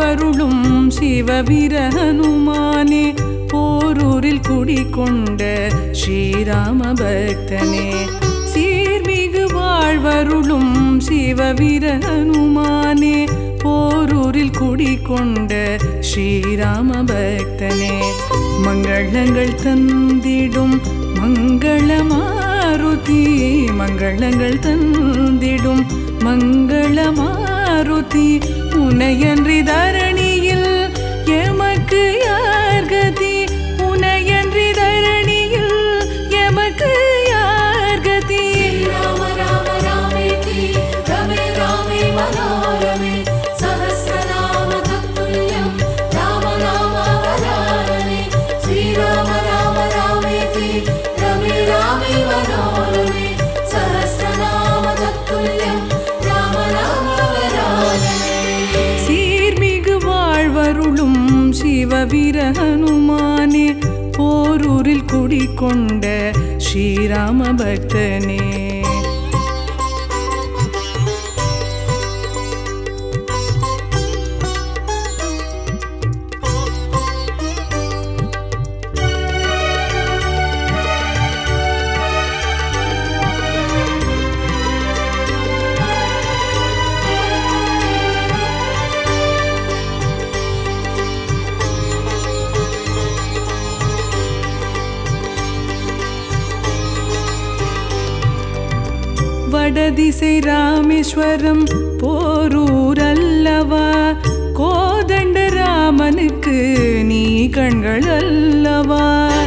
வாழ்வருளும் சிவவிரஹனுமானே போரூரில் குடிகொண்ட ஸ்ரீராம பக்தனே சீர்மிகு வாழ்வருளும் சிவவிரஹனுமானே போரூரில் குடிகொண்ட ஸ்ரீராம பக்தனே மங்களங்கள் தந்திடும் மங்களமாருதி மங்களங்கள் தந்திடும் மங்களமாருதி உனையன்றி தரணியில் எமக்கு யார் கதி உனையன்றி தரணியில் எமக்கு யார் கதி राम राम रामेति रमे रामे मनोरमे सहस्रनाम तत्तुल्यं राम नाम वरानने श्रीराम राम रामेति रमे रामे मनोरमे सहस्रनाम तत्तुल्यं राम नाम वरानने சீர்மிகு வாழ்வருளும் சிவவிரஹனுமானே போரூரில் குடிகொண்ட ஸ்ரீராம பக்தனே வடதிசை ராமேஸ்வரம் போரூர் அல்லவா கோதண்ட ராமனுக்கு நீ கண்கள் அல்லவா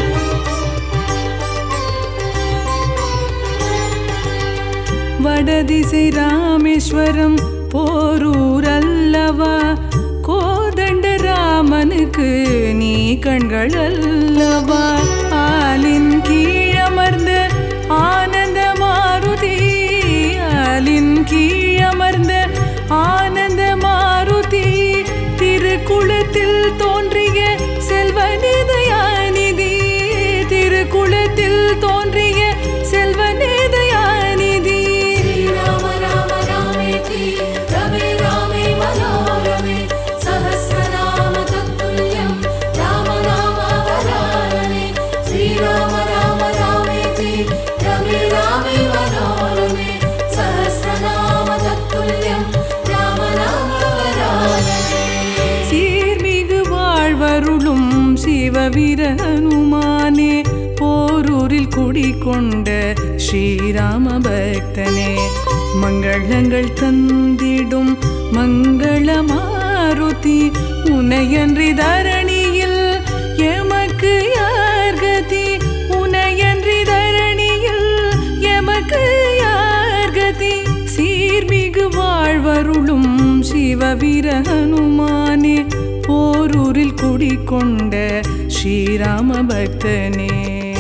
வடதிசை ராமேஸ்வரம் போரூர் அல்லவா கோதண்ட ராமனுக்கு நீ கண்கள் அல்லவா ஆலின் கீழமர்ந்த ஆனந்த மாருதி ஆலின் கீழமர்ந்த ஆனந்த மாருதி திருக்குளத்தில் தோன்றிய செல்வநிதயாநிதி திருக்குளத்தில் தோன்றிய செல்வநிதயாநிதி श्रीराम राम रामेति रमे रामे मनोरमे सहस्रनाम तत्तुल्यं राम नाम वरानने श्रीराम राम रामेति रमे रामे मनोरमे सहस्रनाम तत्तुल्यं राम नाम वरानने சீர்மிகு வாழ்வருளும் சிவவிரஹனுமானே போரூரில் குடிகொண்ட ஸ்ரீராம பக்தனே மங்களங்கள் தந்திடும் மங்களமாருதி உனையன்றி தரணியில் எமக்கு யார் கதி உனையன்றி தரணியில் எமக்கு யார் கதி சீர்மிகு வாழ்வருளும் சிவவிரஹனுமானே போரூரில் குடிகொண்ட ஸ்ரீராம பக்தனே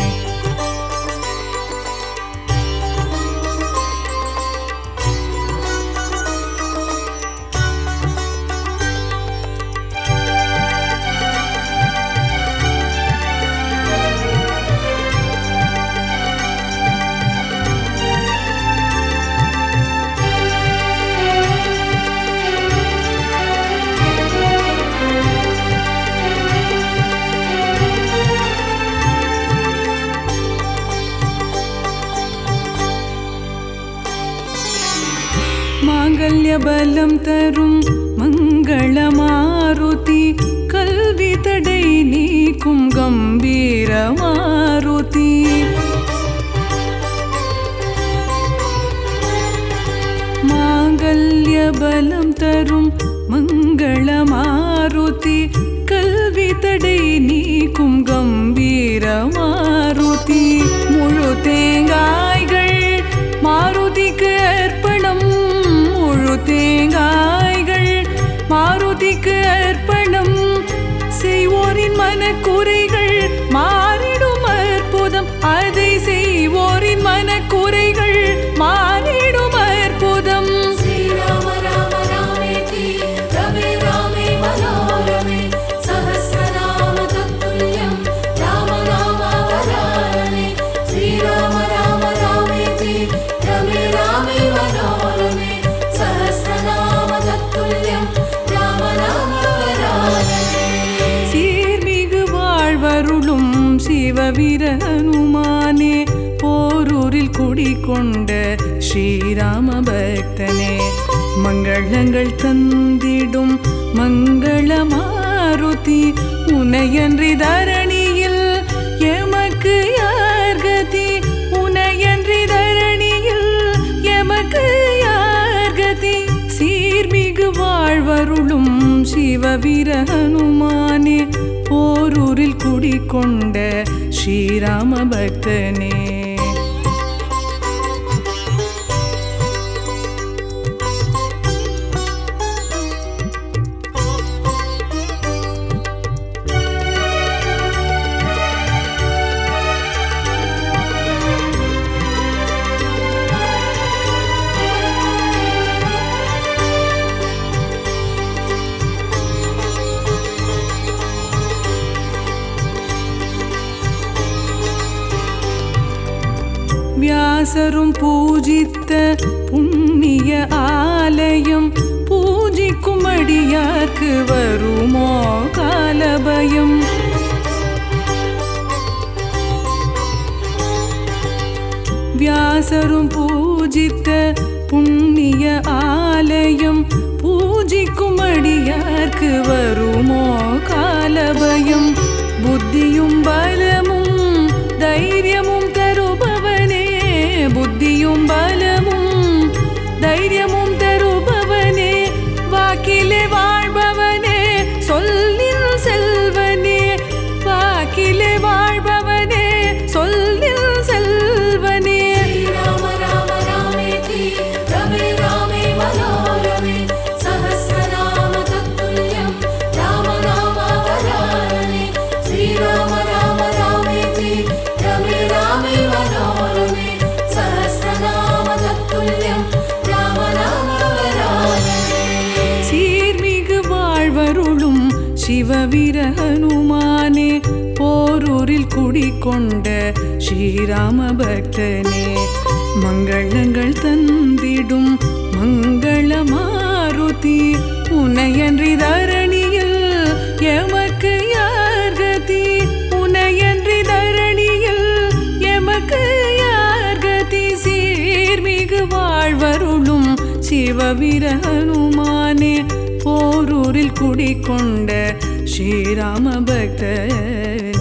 மாங்கல்ய பலம் தரும் மங்கள மாருதி கல்வி தடை நீக்கும் கம்பீர மாருதி மாங்கல்ய பலம் தரும் மங்கள மாருதி கல்வி தடை நீக்கும் கம்பீர மாருதி முழு தேங்காய்கள் மாருதிக்கு அர்ப்பணம் முழு தேங்காய்கள் மாருதிக்கு அர்ப்பணம் செய்வோரின் மனக்குறைகள் மாறிடும் அற்புதம் அதை செய்வோரின் மனக்குறைகள் மாறிடும் அற்புதம் श्रीराम राम रामेति रमे रामे मनोरमे सहस्रनाम तत्तुल्यं राम नाम वरानने श्रीराम राम रामेति रमे रामे मनोरमे सहस्रनाम तत्तुल्यं राम नाम वरानने குடிக்கொண்ட ஸ்ரீராம பக்தனே மங்களங்கள் தந்திடும் மங்கள மாருதி உனையன்றி தரணியில் எமக்கு யார் கதி உனையன்றி தரணியில் எமக்கு யார் கதி சீர்மிகு வாழ்வருளும் சிவவீர ஹனுமானே போரூரில் குடிக்கொண்ட ஸ்ரீராம பக்தனே வியாசரும் பூஜித்த புண்ணிய ஆலயம் பூஜிக்கும் அடியார்க்கு வருமோ காலபயம் வியாசரும் பூஜித்த புண்ணிய ஆலயம் பூஜிக்கும் அடியார்க்கு வருமோ காலபயம் புத்தியும் பலமும் தைரியமும் தருபவனே புத்தியும் பலமும் தைரியமும் தருபவனே வாக்கிலே வாழ்பவனே சொல்லில் செல்வனே வாக்கிலே வாழ்பவனே சொல்லில் செல்வனே श्रीराम राम रामेति रमे रामे मनोरमे सहस्रनाम तत्तुल्यं राम नामावतारणे श्रीराम राम रामेति रमे रामे मनोरमे सहस्रनाम तत्तुल्यं राम नामावतारणे சீர்மிகு வாழ்வருளும் சிவவீர ஹனுமானே போரூரில் குடிக்கொண்ட ஸ்ரீராம பக்தனே மங்களங்கள் தந்திடும் மங்கள மாருதி உனையன்றி தரணியில் எமக்கு யார் கதி உனையன்றி தரணியில் எமக்கு யார் கதி சீர்மிகு வாழ்வருளும் சிவவீர ஹனுமானே போரூரில் குடிக்கொண்ட ஸ்ரீராம பக்தனே